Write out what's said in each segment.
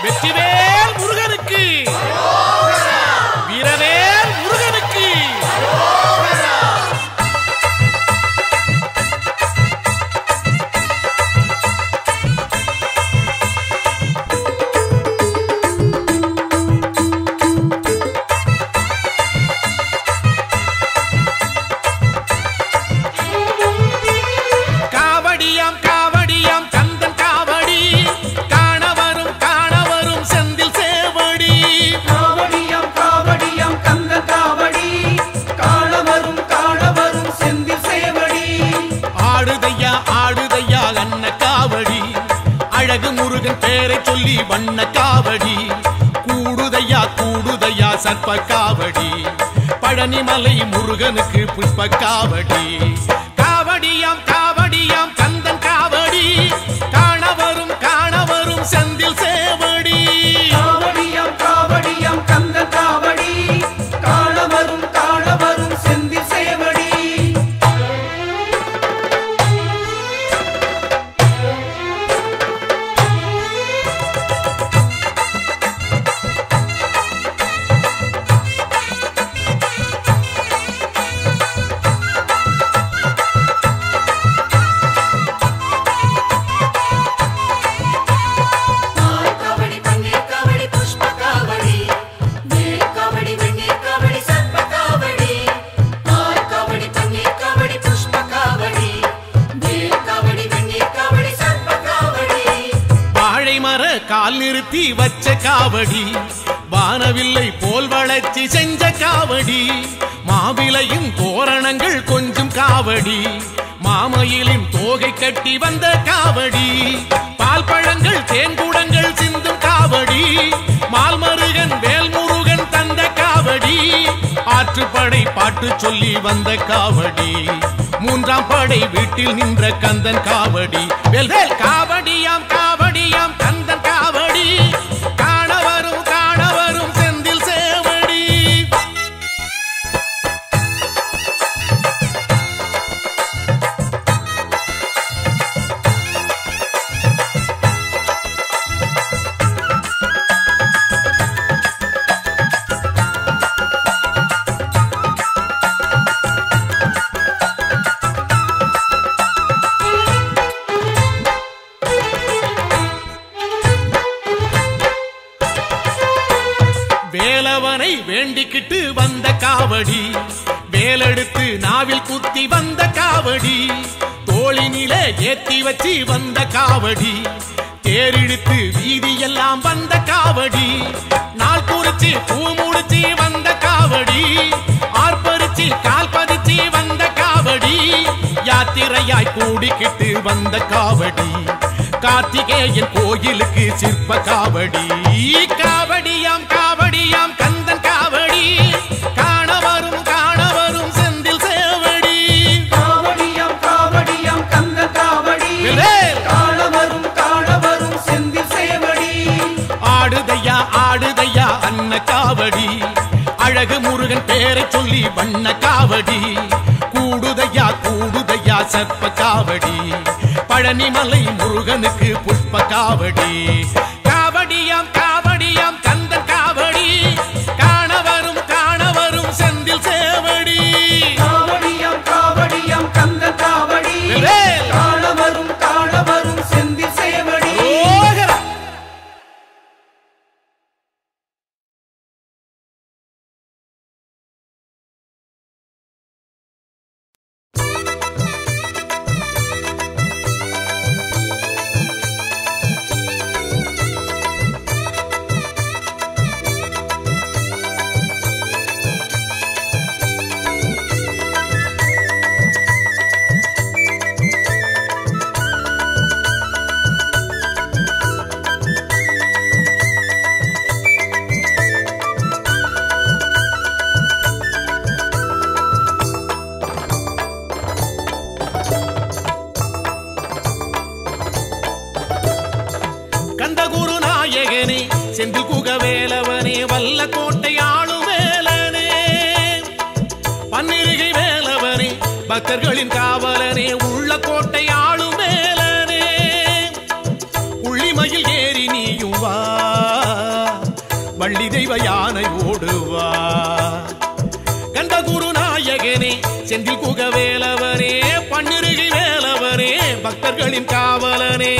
வெற்றிவேல் முருகனுக்கு வீரவேல் முருகனுக்கு காவடியாம் காவடியாம் கந்தன் காவடி காண வரும் காண வரும் செந்தில் சேவடி காவடியாம் காவடியாம் கந்த காவடி காணவரும் காணவரும் செந்தில் சேவடி ஆடுதையா ஆடுதையா அன்ன காவடி அழகு முருகன் பேரை சொல்லி வண்ண காவடி கூடுதையா கூடுதையா சர்ப்ப காவடி பழனிமலை முருகனுக்கு புஷ்ப காவடி காவடியாம் காவடியாம் கந்தன் காவடி காண வரும் காண வரும் செந்தில் சேவடி காவடியாம் காவடியாம் கந்த காவடி காணவரும் காணவரும் செந்தில் சேவடி காவடி பன்னீர் காவடி புஷ்ப காவடி வேல் காவடி வெந்நீர் காவடி சர்ப்ப காவடி ஆர் காவடி பன்னீர் காவடி புஷ்ப காவடி வேல் காவடி வெந்நீர் காவடி சர்ப்ப காவடி வாழை மர கால் நிறுத்தி வச்ச காவடி வானவில்லை போல் வளர்ச்சி செஞ்ச காவடி மாவிலையும் தோரணங்கள் கொஞ்சம் காவடி மாமயிலின் தோகை கட்டி வந்த காவடி பால் பழங்கள் தேன்குடங்கள் சிந்தும் காவடி மால்மருகன் வேல்முருகன் தந்த காவடி ஆற்றுப்படை பாட்டு சொல்லி வந்த காவடி மூன்றாம் படை வீட்டில் நின்ற கந்தன் காவடி வெல்வேல் காவடியாம் காவடியாம் கந்தன் காவடி காண வரும் காண வரும் செந்தில் சேவடி வேலவனை வேண்டிக்கிட்டு வந்த காவடி வேலெடுத்து நாவில் குத்தி வந்த காவடி தோளினில ஏத்தி வச்சு வந்த காவடி தேரிழுத்து வீதியெல்லாம் வந்த காவடி நாள் குறிச்சு பூ முடிச்சு வந்த காவடி ஆர்ப்பரிச்சு கால் பதிச்சு வந்த காவடி யாத்திரையாய் கூடிக்கிட்டு வந்த காவடி கார்த்திகேயன் கோயிலுக்கு சிற்ப காவடி காவடியாம் காவடியாம் கந்தன் காவடி காண வரும் காண வரும் செந்தில் சேவடி காவடியாம் காவடியாம் கந்த காவடி வேல்! காணவரும் காணவரும் செந்தில் சேவடி ஆடுதையா ஆடுதையா அன்ன காவடி அழகு முருகன் பேரை சொல்லி வண்ண காவடி கூடுதையா கூடுதையா சர்ப்ப காவடி பழனிமலை முருகனுக்கு புஷ்ப காவடி காவடியாம் காவடியாம் கந்தன் காவடி காண வரும் காண வரும் செந்தில் சேவடி காவடியாம் காவடியாம் கந்த காவடி வேல்! காணவரும் காணவரும் செந்தில் சேவடி ஓகரா கந்தகுரு நாயகனே செந்தில் குகவேலவனே வல்ல கோட்டை ஆளும் வேலனே பன்னிருகை வேலவனே பக்தர்களின் காவலனே உள்ள கோட்டை ஆளும் வேலனே உள்ளிமயில் ஏறி நீயும் வா பக்தர்களின் காவலனே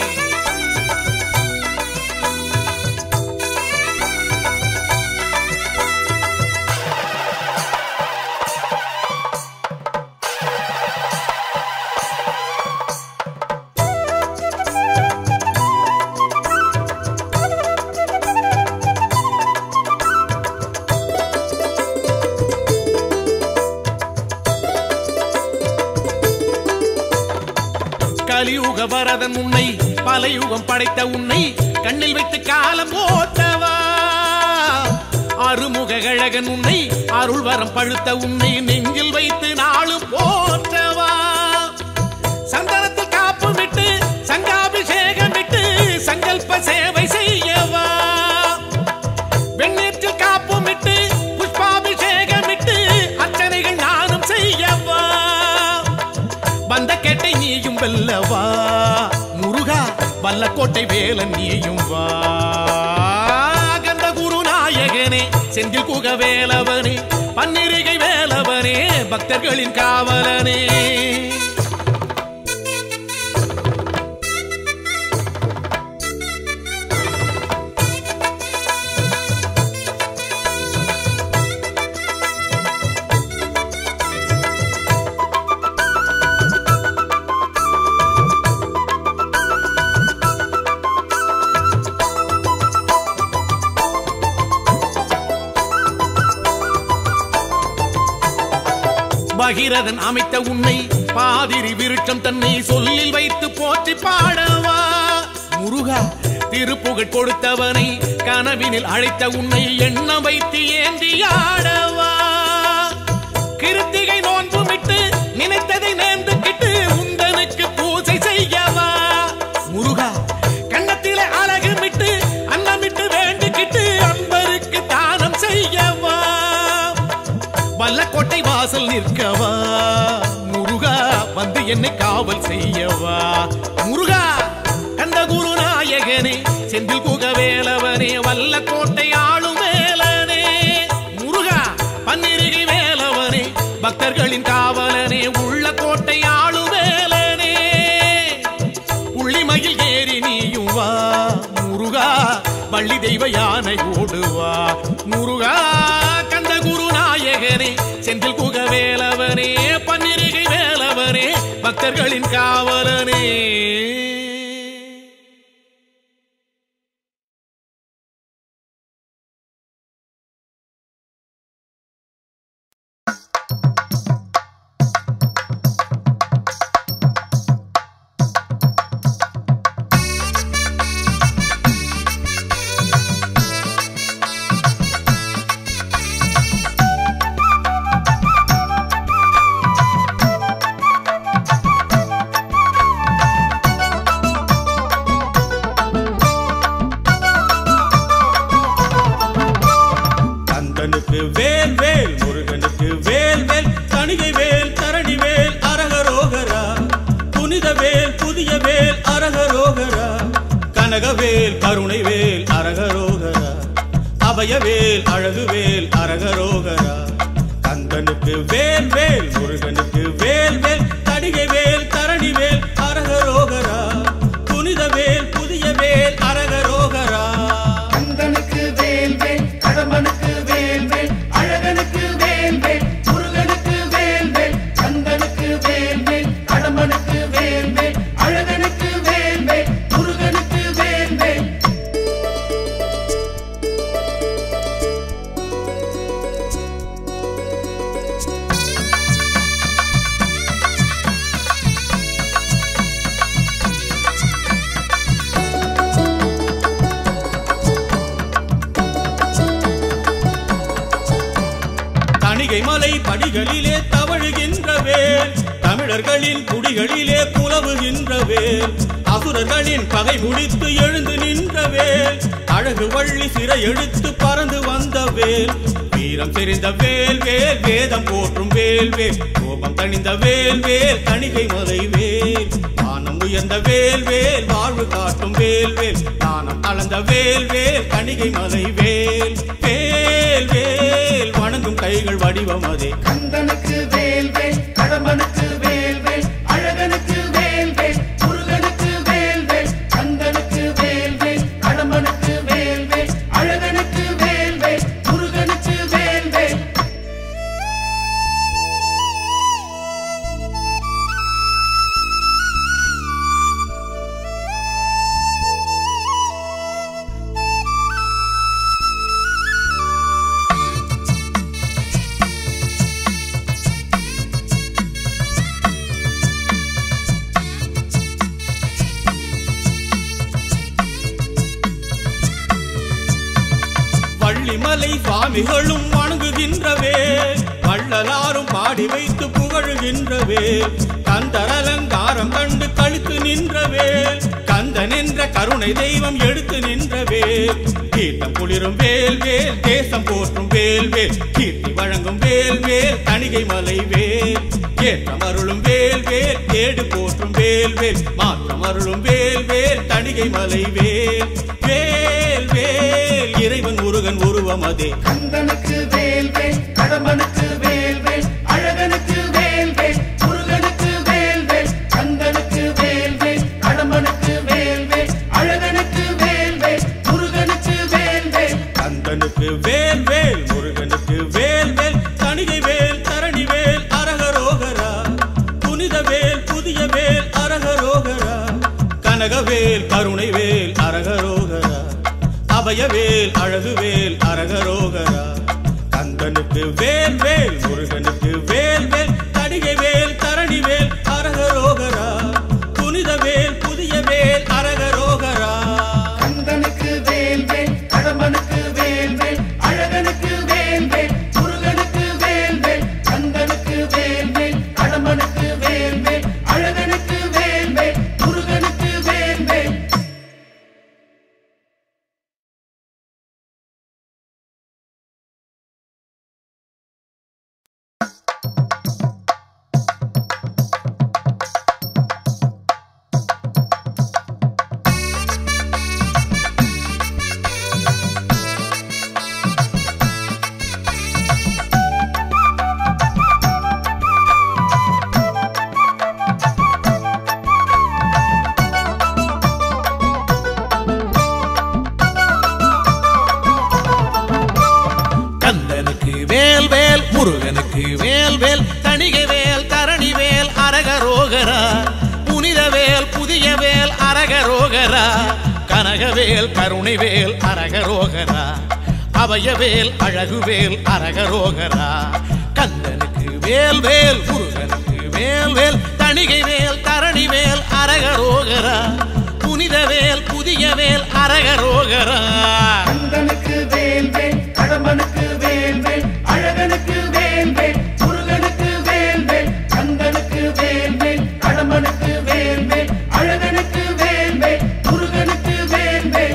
கலியுக வரதன் உன்னை பல யுகம் படைத்த உன்னை கண்ணில் வைத்து காலம் போட்டவா அருமுக கழகன் உன்னை அருள் வரம் பழுத்த உன்னை நெஞ்சில் வைத்து நாளும் போற்றவா சந்தனத்தில் காப்பு விட்டு சங்காபிஷேகம் விட்டு சங்கல்ப சேவை செய்யவா வெண்ணீற்றில் காப்பும் விட்டு புஷ்பாபிஷேகம் விட்டு அர்ச்சனைகள் நானும் செய்யவா வந்த கேட்டை நீயும் வெல்லவா முருகா வல்லக்கோட்டை வேலன் நீயும் வா கந்த குரு நாயகனே செந்தில் குக வேலவனே பன்னிரிகை வேலவனே பக்தர்களின் காவலனே பகிரதன் அமைத்த உன்னை பாதிரி விருட்சம் தன்னை சொல்லில் வைத்து போற்றி பாடவா முருகா திருப்புகழ் கொடுத்தவனை கனவினில் அழைத்த உன்னை எண்ண வைத்து ஏந்தி ஆடவா கிருத்திகை நோன்புமிட்டு நினைத்ததை நேர்ந்துக்கிட்டு உந்தனுக்கு பூஜை செய்யவா முருகா கண்ணத்திலே அழகு மிட்டு அன்னமிட்டு வேண்டிக்கிட்டு அன்பருக்கு தானம் செய்யவா வல்லக்கோட்டை வாசல் நிற்கவா முருகா வந்து என்னை காவல் செய்யவா முருகா கந்த குரு நாயகனே செந்தில் குகவேலவனே வல்லக்கோட்டை ஆளும் வேலனே முருகா பன்னிருகை வேலவனே பக்தர்களின் காவலனே உள்ள கோட்டை ஆளும் வேலனே புள்ளிமயில் ஏறி நீயும் வா முருகா வள்ளி தெய்வ யானை ஓடுவா முருகா கந்த குரு நாயகனே செந்தில் குக வேலவனே பன்னிருகை வேலவனே பக்தர்களின் காவலனே கந்தனுக்கு வேல் வேல் முருகனுக்கு வேல் வேல் தணிகை வேல் தரணி வேல் அரகரோகரா புனித வேல் புதிய வேல் அரகரோகரா கனகவேல் கருணை வேல் அரகரோகரா அபயவேல் அழகு வேல் அரகரோகரா கந்தனுக்கு வேல் வேல் முருகனுக்கு வேல் வேல் தணிகை வேல் தரணி வேல் அரகரோகரா புனித வேல் புதிய வேல் அரகரோகரா கந்தனுக்கு வேல் வேல் கடம்பனுக்கு வேல் வேல் அழகனுக்கு வேல் வேல் முருகனுக்கு வேல் வேல் கந்தனுக்கு வேல் வேல் கடம்பனுக்கு வேல் வேல் அழகனுக்கு வேல் வேல் முருகனுக்கு வேல் வேல் தணிகை மலை படிகளிலே தவழுகின்ற வேல் தமிழர்களின் குடிகளிலே புலவுகின்ற வேல் அசுரர்களின் பகை முடித்து எழுந்து நின்ற வேல் அழகு வள்ளி சிறை எடுத்து பறந்து வந்த வேல் வீரம் தெரிந்த வேல் வேல் வேதம் போற்றும் வேல் வேல் கோபம் தணிந்த வேல் வேல் தணிகை மலை வேல் வானம் உயர்ந்த வேல் வேல் வாழ்வு காட்டும் வேல் வேல் தானம் அளந்த வேல் வேல் தணிகை மலை வேல் வேல் வேல் வணங்கும் கைகள் வடிவம் அதே கந்தனுக்கு வேல் வேல் கடம்பனுக்கு வேல் வேல் அழகனுக்கு வேல் வேல் முருகனுக்கு சுவாமிகளும் வணங்குகின்றவே வள்ளலாரும் பாடி வைத்து புகழுகின்றவே கந்தர் அலங்காரம் கண்டு கழித்து நின்றவே கந்தன் என்ற கருணை தெய்வம் எடுத்து நின்றவே கீர்த்தம் குளிரும் வேல் வேல் தேசம் போற்றும் வேல் வேல் கீர்த்தி வழங்கும் வேல் வேல் தணிகை மலை வேல் ஏற்றம் அருளும் வேல் வேல் ஏடு போற்றும் வேல் வேல் மாற்றம் அருளும் வேல் வேல் தணிகை மலை வேல் வேல் வேல் இறைவன் முருகன் உருவம் அதே கந்தனுக்கு வேல் வேல் கடம்பனுக்கு வேல் வேல் அழகனுக்கு வேல் வேல் முருகனுக்கு வேல் வேல் கந்தனுக்கு வேல் வேல் கடம்பனுக்கு வேல் வேல் அழகனுக்கு வேல் வேல் முருகனுக்கு வேல் வேல் கந்தனுக்கு வேல் வேல் முருகனுக்கு வேல் வேல் தணிகை வேல் தரணி வேல் அரகரோகரா புனித வேல் புதிய வேல் அரகரோகரா கனகவேல் கருணை வேல் அரகரோகரா அபயவேல் அழகுவேல் அரகரோகரா கந்தனுக்கு வேல் வேல் முருகனுக்கு வேல் வேல் தணிகை வேல் தரணி வேல் அரகரோகரா புனித வேல் புதிய வேல் அரகரோகரா கந்தனுக்கு வேல் வேல் கடம்பனுக்கு வேல் வேல் அழகனுக்கு வேல் வேல் முருகனுக்கு வேல் வேல் கந்தனுக்கு வேல் வேல் கடம்பனுக்கு வேல் வேல் அழகனுக்கு வேல் வேல் முருகனுக்கு வேல் வேல் கந்தனுக்கு வேல் வேல் முருகனுக்கு வேல் வேல் தணிகை வேல் தரணி வேல் அரகரோகரா புனித வேல் புதிய வேல் அரகரோகரா கனகவேல் கருணை வேல் அரகரோகரா அபயவேல் அழகுவேல் அரகரோகரா கந்தனுக்கு வேல் வேல் முருகனுக்கு வேல் வேல் தணிகை வேல் தரணி வேல் அரகரோகரா புனித வேல் புதிய வேல் அரகரோகரா கந்தனுக்கு வேல் வேல் கடம்பனுக்கு வேல் வேல் அழகனுக்கு வேல் வேல் முருகனுக்கு வேல் வேல் கந்தனுக்கு வேல் வேல் கடம்பனுக்கு வேல் வேல் அழகனுக்கு வேல் வேல் முருகனுக்கு வேல் வேல்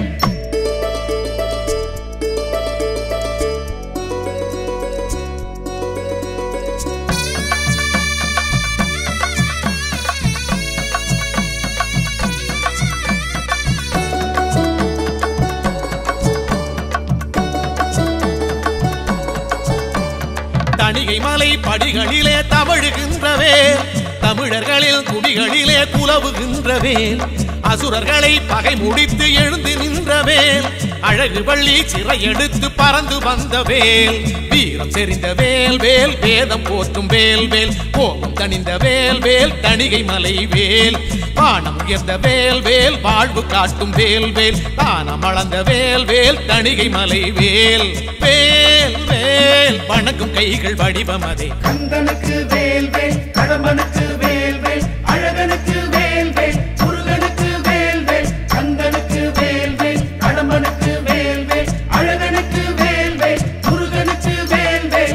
தணிகை மலை படிகளிலே தவழுகின்றவே தமிழர்களில் குடிகளிலே குலவுகின்றவே அசுரர்களை பகை முடித்து எழுந்து நின்றவேல் அழகு வள்ளி சிறை எடுத்து பறந்து வந்தவேல் வீரம் செறிந்த வேல் வேல் வேதம் போற்றும் வேல் வேல் கோபம் தணிந்த வேல் வேல் தணிகை மலை வேல் வானம் உயர்ந்த வேல் வேல் வாழ்வு காட்டும் வேல் வேல் தானம் அளந்த வேல் வேல் தணிகை மலை வேல் வேல் வேல் வணங்கும் கைகள் வடிவம் அதே கந்தனுக்கு வேல் வேல் கடம்பனுக்கு வேல் வேல் அழகனுக்கு வேல் வேல் முருகனுக்கு வேல் வேல் கந்தனுக்கு வேல் வேல் கடம்பனுக்கு வேல் வேல் அழகனுக்கு வேல் வேல் முருகனுக்கு வேல் வேல்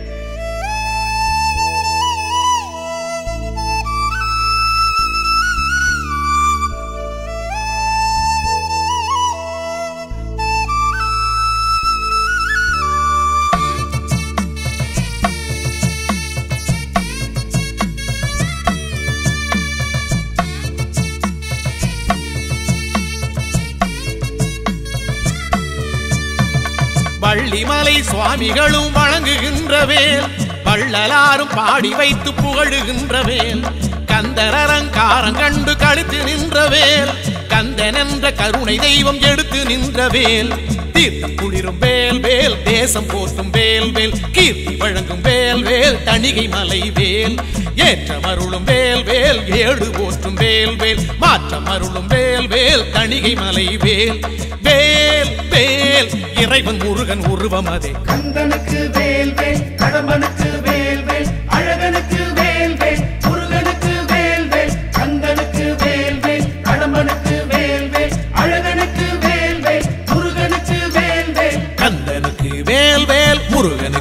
வள்ளிமலை சுவாமிகளும் வணங்குகின்றவேல் வள்ளலாரும் பாடி வைத்து புகழுகின்றவேல் கந்தர் அலங்காரம் கண்டு கழித்து நின்றவேல் கந்தன் என்ற கருணை தெய்வம் எடுத்து நின்றவேல் தீர்த்தம் குளிரும் வேல் வேல் தேசம் போற்றும் வேல் வேல் கீர்த்தி வழங்கும் வேல் வேல் தணிகை மலை வேல் ஏற்றம் அருளும் வேல் வேல் ஏடு போற்றும் வேல் வேல் மாற்றம் அருளும் வேல் வேல் தணிகை மலை வேல் வேல் வேல் இறைவன் முருகன் உருவம் அதே கந்தனுக்கு வேல் வேல் கடம்பனுக்கு வேல் வேல் அழகனுக்கு வேல் வேல் முருகனுக்கு வேல் வேல் கந்தனுக்கு வேல் வேல் கடம்பனுக்கு வேல் வேல் அழகனுக்கு வேல் வேல் முருகனுக்கு வேல் வேல் கந்தனுக்கு வேல் வேல்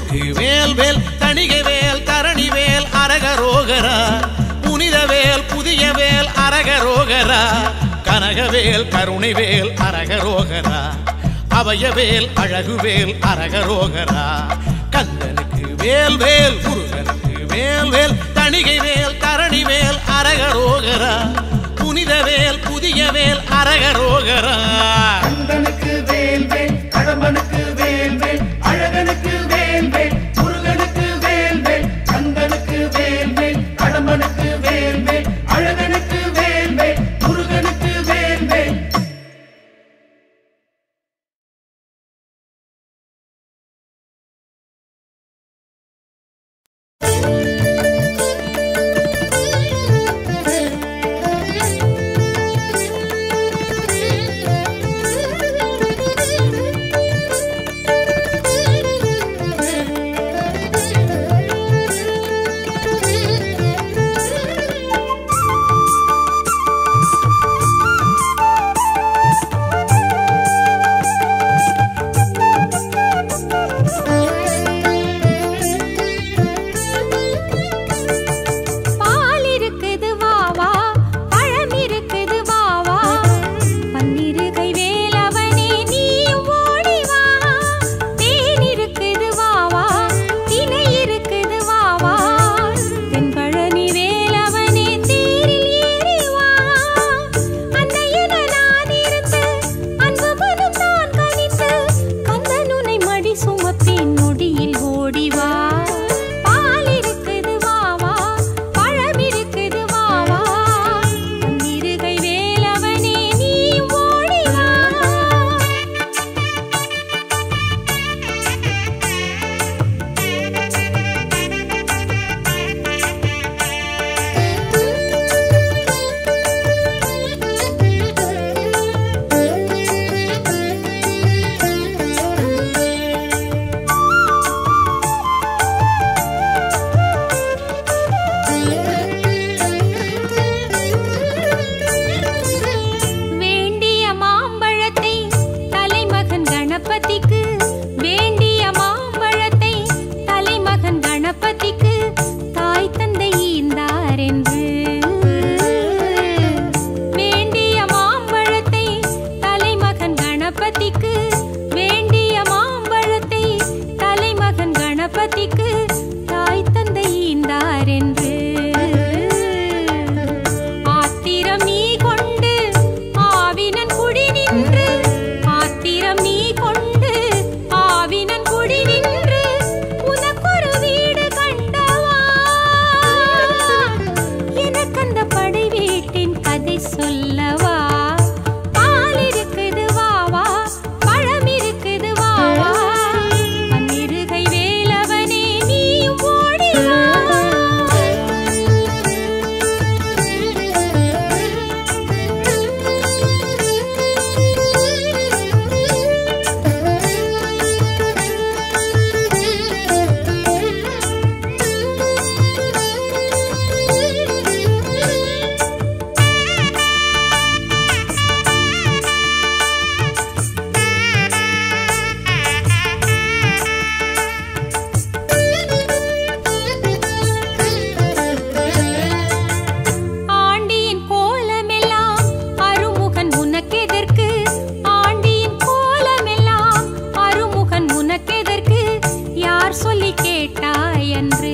கந்தனுக்கு வேல் வேல் தணிகை வேல் தரணி வேல் அரகரோகரா புனித வேல் புதிய வேல் அரகரோகரா கனகவேல் கருணை வேல் அரகரோகரா அபயவேல் அழகுவேல் அரகரோகரா கந்தனுக்கு வேல் வேல் முருகனுக்கு வேல் வேல் தணிகை வேல் தரணி வேல் அரகரோகரா புனித வேல் புதிய வேல் அரகரோகரா கந்தனுக்கு வேல் வேல் கடம்பனுக்கு வேல் வேல் அழகனுக்கு வேல் வேல் முருகனுக்கு வேல் வேல் கந்தனுக்கு வேல் வேல் கடம்பனுக்கு வேல் வேல் அழகனுக்கு வேல் வேல் முருகனுக்கு வேல் வேல் பால் இருக்குது வா வா பழம் இருக்குது வா வா பன்னிருகை வேலவனே நீயும் ஓடி வா தேன் இருக்குது வா வா தினை இருக்குது வா வா தென்பழனி வேலவனே தேரில் ஏறி வா அன்னையென நான் இருந்து அன்பு மனம் நான் கனிந்து கந்தனுனை மடி சுமப்பேன் நொடியில் ஓடி வா பால் இருக்குது வா வா பழம் இருக்குது வா வா பன்னிருகை வேலவனே நீ ஓடி வா வேண்டிய மாம்பழத்தை தலைமகன் கணபதிக்கு வேண்டிய மாம்பழத்தை தலைமகன் கணபதிக்கு தாய் தந்தை ஈந்தார் என்று வேண்டிய மாம்பழத்தை தலைமகன் கணபதிக்கு வேண்டிய மாம்பழத்தை தலைமகன் கணபதிக்கு தாய் தந்தை ஈந்தார் என்று ஆத்திரம் நீ கொண்டு ஆவினன் குடி நின்று ஆத்திரம் நீ கொண்டு ஆவினன் குடி நின்று உனக்கொரு வீடு கண்டவா எனக்கந்த படை வீட்டின் கதை சொல்லவா பால் இருக்குது வா வா பழம் இருக்குது வா வா பன்னிருகை வேலவனே நீ ஓடி வா ஆண்டியின் கோலமெல்லாம் அருமுகன் உனக்கெதற்கு ஆண்டியின் கோலமெல்லாம் அருமுகன் உனக்கெதற்கு யார் சொல்லி கேட்டாய் என்று